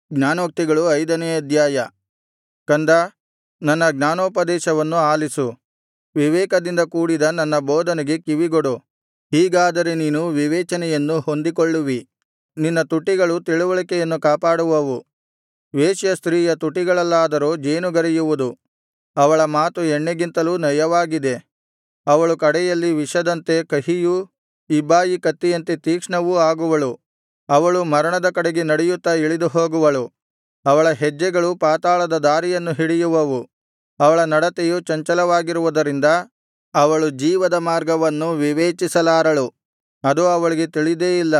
ಜ್ಞಾನೋಕ್ತಿಗಳು ಐದನೇ ಅಧ್ಯಾಯ ಕಂದಾ ನನ್ನ ಜ್ಞಾನೋಪದೇಶವನ್ನು ಆಲಿಸು ವಿವೇಕದಿಂದ ಕೂಡಿದ ನನ್ನ ಬೋಧನೆಗೆ ಕಿವಿಗೊಡು ಹೀಗಾದರೆ ನೀನು ವಿವೇಚನೆಯನ್ನು ಹೊಂದಿಕೊಳ್ಳುವಿ ನಿನ್ನ ತುಟಿಗಳು ತಿಳಿವಳಿಕೆಯನ್ನು ಕಾಪಾಡುವವು ವೇಶ್ಯಾಸ್ತ್ರೀಯ ತುಟಿಗಳಲ್ಲಾದರೋ ಜೇನುಗರೆಯುವುದು ಅವಳ ಮಾತು ಎಣ್ಣೆಗಿಂತಲೂ ನಯವಾಗಿದೆ ಅವಳು ಕಡೆಯಲ್ಲಿ ವಿಷದಂತೆ ಕಹಿಯೂ ಇಬ್ಬಾಯಿ ಕತ್ತಿಯಂತೆ ತೀಕ್ಷ್ಣವೂ ಆಗುವಳು ಅವಳು ಮರಣದ ಕಡೆಗೆ ನಡೆಯುತ್ತಾ ಇಳಿದುಹೋಗುವಳು ಅವಳ ಹೆಜ್ಜೆಗಳು ಪಾತಾಳದ ದಾರಿಯನ್ನು ಹಿಡಿಯುವವು ಅವಳ ನಡತೆಯು ಚಂಚಲವಾಗಿರುವುದರಿಂದ ಅವಳು ಜೀವದ ಮಾರ್ಗವನ್ನು ವಿವೇಚಿಸಲಾರಳು ಅದು ಅವಳಿಗೆ ತಿಳಿದೇ ಇಲ್ಲ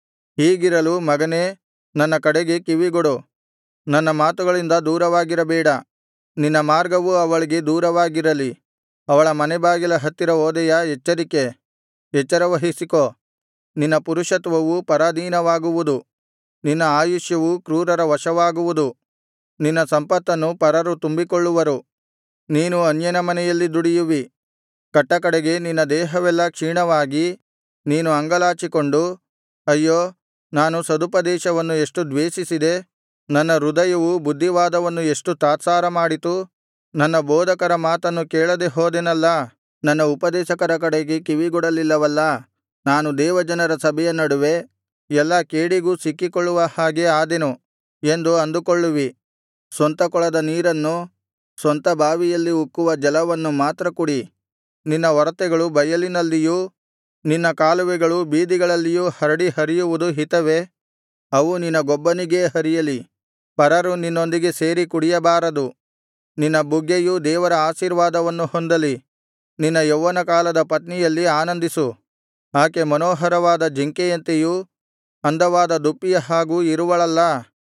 ಹೀಗಿರಲು ಮಗನೇ ನನ್ನ ಕಡೆಗೆ ಕಿವಿಗೊಡು ನನ್ನ ಮಾತುಗಳಿಂದ ದೂರವಾಗಿರಬೇಡ ನಿನ್ನ ಮಾರ್ಗವು ಅವಳಿಗೆ ದೂರವಾಗಿರಲಿ ಅವಳ ಮನೆಬಾಗಿಲ ಹತ್ತಿರ ಹೋದೆಯಾ ಎಚ್ಚರಿಕೆ ಎಚ್ಚರವಹಿಸಿಕೋ ನಿನ್ನ ಪುರುಷತ್ವವು ಪರಾಧೀನವಾಗುವುದು ನಿನ್ನ ಆಯುಷ್ಯವು ಕ್ರೂರರ ವಶವಾಗುವುದು ನಿನ್ನ ಸಂಪತ್ತನ್ನು ಪರರು ತುಂಬಿಕೊಳ್ಳುವರು ನೀನು ಅನ್ಯನ ಮನೆಯಲ್ಲಿ ದುಡಿಯುವಿ ಕಟ್ಟಕಡೆಗೆ ನಿನ್ನ ದೇಹವೆಲ್ಲಾ ಕ್ಷೀಣವಾಗಿ ನೀನು ಅಂಗಲಾಚಿಕೊಂಡು ಅಯ್ಯೋ ನಾನು ಸದುಪದೇಶವನ್ನು ಎಷ್ಟು ದ್ವೇಷಿಸಿದೆ ನನ್ನ ಹೃದಯವು ಬುದ್ಧಿವಾದವನ್ನು ಎಷ್ಟು ತಾತ್ಸಾರ ಮಾಡಿತು ನನ್ನ ಬೋಧಕರ ಮಾತನ್ನು ಕೇಳದೆ ಹೋದೆನಲ್ಲಾ ನನ್ನ ಉಪದೇಶಕರ ಕಡೆಗೆ ಕಿವಿಗೊಡಲಿಲ್ಲವಲ್ಲಾ ನಾನು ದೇವಜನರ ಸಭೆಯ ನಡುವೆ ಎಲ್ಲಾ ಕೇಡಿಗೂ ಸಿಕ್ಕಿಕೊಳ್ಳುವ ಹಾಗೆ ಆದೆನು ಎಂದು ಅಂದುಕೊಳ್ಳುವಿ ಸ್ವಂತ ಕೊಳದ ನೀರನ್ನು ಸ್ವಂತ ಬಾವಿಯಲ್ಲಿ ಉಕ್ಕುವ ಜಲವನ್ನು ಮಾತ್ರ ಕುಡಿ ನಿನ್ನ ಒರತೆಗಳು ಬಯಲಿನಲ್ಲಿಯೂ ನಿನ್ನ ಕಾಲುವೆಗಳು ಬೀದಿಗಳಲ್ಲಿಯೂ ಹರಡಿ ಹರಿಯುವುದು ಹಿತವೇ ಅವು ನಿನಗೊಬ್ಬನಿಗೇ ಹರಿಯಲಿ ಪರರು ನಿನ್ನೊಂದಿಗೆ ಸೇರಿ ಕುಡಿಯಬಾರದು ನಿನ್ನ ಬುಗ್ಗೆಯು ದೇವರ ಆಶೀರ್ವಾದವನ್ನು ಹೊಂದಲಿ ನಿನ್ನ ಯೌವನಕಾಲದ ಪತ್ನಿಯಲ್ಲಿ ಆನಂದಿಸು ಆಕೆ ಮನೋಹರವಾದ ಜಿಂಕೆಯಂತೆಯೂ ಅಂದವಾದ ದುಪ್ಪಿಯ ಹಾಗೂ ಇರುವಳಲ್ಲಾ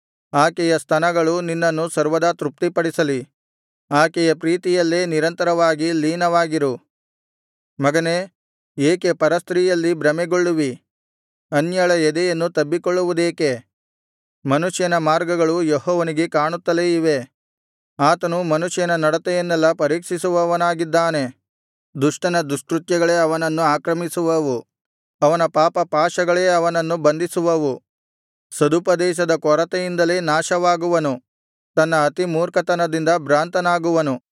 ಆಕೆಯ ಸ್ತನಗಳು ನಿನ್ನನ್ನು ಸರ್ವದಾ ತೃಪ್ತಿಪಡಿಸಲಿ ಆಕೆಯ ಪ್ರೀತಿಯಲ್ಲೇ ನಿರಂತರವಾಗಿ ಲೀನವಾಗಿರು ಮಗನೇ ಏಕೆ ಪರಸ್ತ್ರೀಯಲ್ಲಿ ಭ್ರಮೆಗೊಳ್ಳುವಿ ಅನ್ಯಳ ಎದೆಯನ್ನು ತಬ್ಬಿಕೊಳ್ಳುವುದೇಕೆ ಮನುಷ್ಯನ ಮಾರ್ಗಗಳು ಯೆಹೋವನಿಗೆ ಕಾಣುತ್ತಲೇ ಇವೆ ಆತನು ಮನುಷ್ಯನ ನಡತೆಯನ್ನೆಲ್ಲಾ ಪರೀಕ್ಷಿಸುವವನಾಗಿದ್ದಾನೆ ದುಷ್ಟನ ದುಷ್ಕೃತ್ಯಗಳೇ ಅವನನ್ನು ಆಕ್ರಮಿಸುವವು ಅವನ ಪಾಪಪಾಶಗಳೇ ಅವನನ್ನು ಬಂಧಿಸುವವು ಸದುಪದೇಶದ ಕೊರತೆಯಿಂದಲೇ ನಾಶವಾಗುವನು ತನ್ನ ಅತಿಮೂರ್ಖತನದಿಂದ ಭ್ರಾಂತನಾಗುವನು